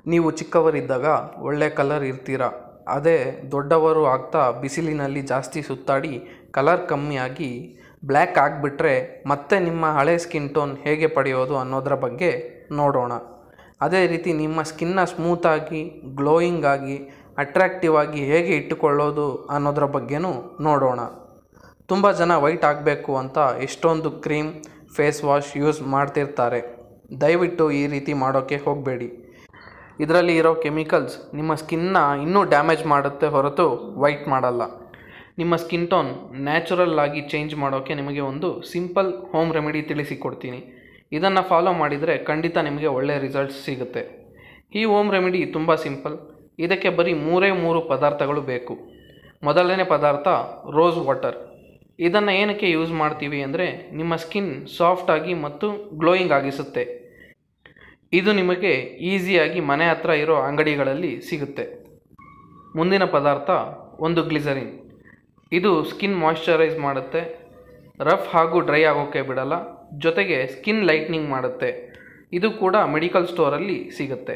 ನೀವು ಚಿಕ್ಕವರಿದ್ದಾಗ ಒಳ್ಳೆ ಕಲರ್ ಇರ್ತೀರ ಅದೇ ದೊಡ್ಡವರು ಆಗ್ತಾ ಬಿಸಿಲಿನಲ್ಲಿ ಜಾಸ್ತಿ ಸುತ್ತಾಡಿ ಕಲರ್ ಕಮ್ಮಿಯಾಗಿ ಬ್ಲ್ಯಾಕ್ ಆಗಿಬಿಟ್ರೆ ಮತ್ತೆ ನಿಮ್ಮ ಹಳೆ ಸ್ಕಿನ್ ಟೋನ್ ಹೇಗೆ ಪಡೆಯೋದು ಅನ್ನೋದರ ಬಗ್ಗೆ ನೋಡೋಣ ಅದೇ ರೀತಿ ನಿಮ್ಮ ಸ್ಕಿನ್ನ ಸ್ಮೂತಾಗಿ ಗ್ಲೋಯಿಂಗ್ ಆಗಿ ಅಟ್ರಾಕ್ಟಿವ್ ಆಗಿ ಹೇಗೆ ಇಟ್ಟುಕೊಳ್ಳೋದು ಅನ್ನೋದರ ಬಗ್ಗೆನೂ ನೋಡೋಣ ತುಂಬ ಜನ ವೈಟ್ ಆಗಬೇಕು ಅಂತ ಎಷ್ಟೊಂದು ಕ್ರೀಮ್ ಫೇಸ್ ವಾಶ್ ಯೂಸ್ ಮಾಡ್ತಿರ್ತಾರೆ ದಯವಿಟ್ಟು ಈ ರೀತಿ ಮಾಡೋಕ್ಕೆ ಹೋಗಬೇಡಿ ಇದರಲ್ಲಿ ಇರೋ ಕೆಮಿಕಲ್ಸ್ ನಿಮ್ಮ ಸ್ಕಿನ್ನ ಇನ್ನೂ ಡ್ಯಾಮೇಜ್ ಮಾಡುತ್ತೆ ಹೊರತು ವೈಟ್ ಮಾಡಲ್ಲ ನಿಮ್ಮ ಸ್ಕಿನ್ ಟೋನ್ ನ್ಯಾಚುರಲ್ ಆಗಿ ಚೇಂಜ್ ಮಾಡೋಕ್ಕೆ ನಿಮಗೆ ಒಂದು ಸಿಂಪಲ್ ಹೋಮ್ ರೆಮಿಡಿ ತಿಳಿಸಿಕೊಡ್ತೀನಿ ಇದನ್ನು ಫಾಲೋ ಮಾಡಿದರೆ ಖಂಡಿತ ನಿಮಗೆ ಒಳ್ಳೆಯ ರಿಸಲ್ಟ್ಸ್ ಸಿಗುತ್ತೆ ಈ ಹೋಮ್ ರೆಮಿಡಿ ತುಂಬ ಸಿಂಪಲ್ ಇದಕ್ಕೆ ಬರೀ ಮೂರೇ ಮೂರು ಪದಾರ್ಥಗಳು ಬೇಕು ಮೊದಲನೇ ಪದಾರ್ಥ ರೋಸ್ ವಾಟರ್ ಇದನ್ನು ಏನಕ್ಕೆ ಯೂಸ್ ಮಾಡ್ತೀವಿ ಅಂದರೆ ನಿಮ್ಮ ಸ್ಕಿನ್ ಸಾಫ್ಟಾಗಿ ಮತ್ತು ಗ್ಲೋಯಿಂಗ್ ಆಗಿಸುತ್ತೆ ಇದು ನಿಮಗೆ ಈಸಿಯಾಗಿ ಮನೆ ಹತ್ರ ಇರೋ ಅಂಗಡಿಗಳಲ್ಲಿ ಸಿಗುತ್ತೆ ಮುಂದಿನ ಪದಾರ್ಥ ಒಂದು ಗ್ಲಿಸರಿನ್ ಇದು ಸ್ಕಿನ್ ಮಾಯ್ಶ್ಚರೈಸ್ ಮಾಡುತ್ತೆ ರಫ್ ಹಾಗೂ ಡ್ರೈ ಆಗೋಕ್ಕೆ ಬಿಡಲ್ಲ ಜೊತೆಗೆ ಸ್ಕಿನ್ ಲೈಟ್ನಿಂಗ್ ಮಾಡುತ್ತೆ ಇದು ಕೂಡ ಮೆಡಿಕಲ್ ಸ್ಟೋರಲ್ಲಿ ಸಿಗುತ್ತೆ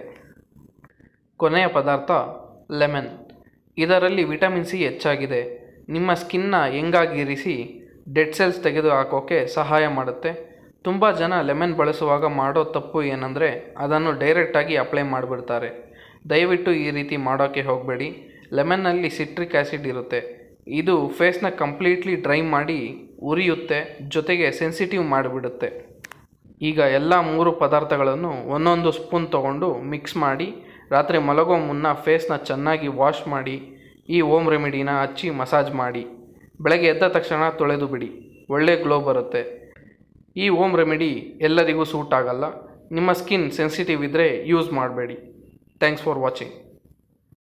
ಕೊನೆಯ ಪದಾರ್ಥ ಲೆಮನ್ ಇದರಲ್ಲಿ ವಿಟಮಿನ್ ಸಿ ಹೆಚ್ಚಾಗಿದೆ ನಿಮ್ಮ ಸ್ಕಿನ್ನ ಹೆಂಗಾಗಿರಿಸಿ ಡೆಡ್ ಸೆಲ್ಸ್ ತೆಗೆದು ಹಾಕೋಕ್ಕೆ ಸಹಾಯ ಮಾಡುತ್ತೆ ತುಂಬ ಜನ ಲೆಮನ್ ಬಳಸುವಾಗ ಮಾಡೋ ತಪ್ಪು ಏನಂದರೆ ಅದನ್ನು ಡೈರೆಕ್ಟಾಗಿ ಅಪ್ಲೈ ಮಾಡಿಬಿಡ್ತಾರೆ ದಯವಿಟ್ಟು ಈ ರೀತಿ ಮಾಡೋಕ್ಕೆ ಹೋಗಬೇಡಿ ಲೆಮನ್ನಲ್ಲಿ ಸಿಟ್ರಿಕ್ ಆ್ಯಸಿಡ್ ಇರುತ್ತೆ ಇದು ಫೇಸ್ನ ಕಂಪ್ಲೀಟ್ಲಿ ಡ್ರೈ ಮಾಡಿ ಉರಿಯುತ್ತೆ ಜೊತೆಗೆ ಸೆನ್ಸಿಟಿವ್ ಮಾಡಿಬಿಡುತ್ತೆ ಈಗ ಎಲ್ಲ ಮೂರು ಪದಾರ್ಥಗಳನ್ನು ಒಂದೊಂದು ಸ್ಪೂನ್ ತೊಗೊಂಡು ಮಿಕ್ಸ್ ಮಾಡಿ ರಾತ್ರಿ ಮಲಗೋ ಮುನ್ನ ಫೇಸ್ನ ಚೆನ್ನಾಗಿ ವಾಶ್ ಮಾಡಿ ಈ ಓಮ್ ರೆಮಿಡಿನ ಹಚ್ಚಿ ಮಸಾಜ್ ಮಾಡಿ ಬೆಳಗ್ಗೆ ಎದ್ದ ತಕ್ಷಣ ತೊಳೆದು ಬಿಡಿ ಒಳ್ಳೆ ಗ್ಲೋ ಬರುತ್ತೆ ಈ ಓಮ್ ರೆಮಿಡಿ ಎಲ್ಲರಿಗೂ ಸೂಟ್ ಆಗಲ್ಲ ನಿಮ್ಮ ಸ್ಕಿನ್ ಸೆನ್ಸಿಟಿವ್ ಇದ್ದರೆ ಯೂಸ್ ಮಾಡಬೇಡಿ ಥ್ಯಾಂಕ್ಸ್ ಫಾರ್ ವಾಚಿಂಗ್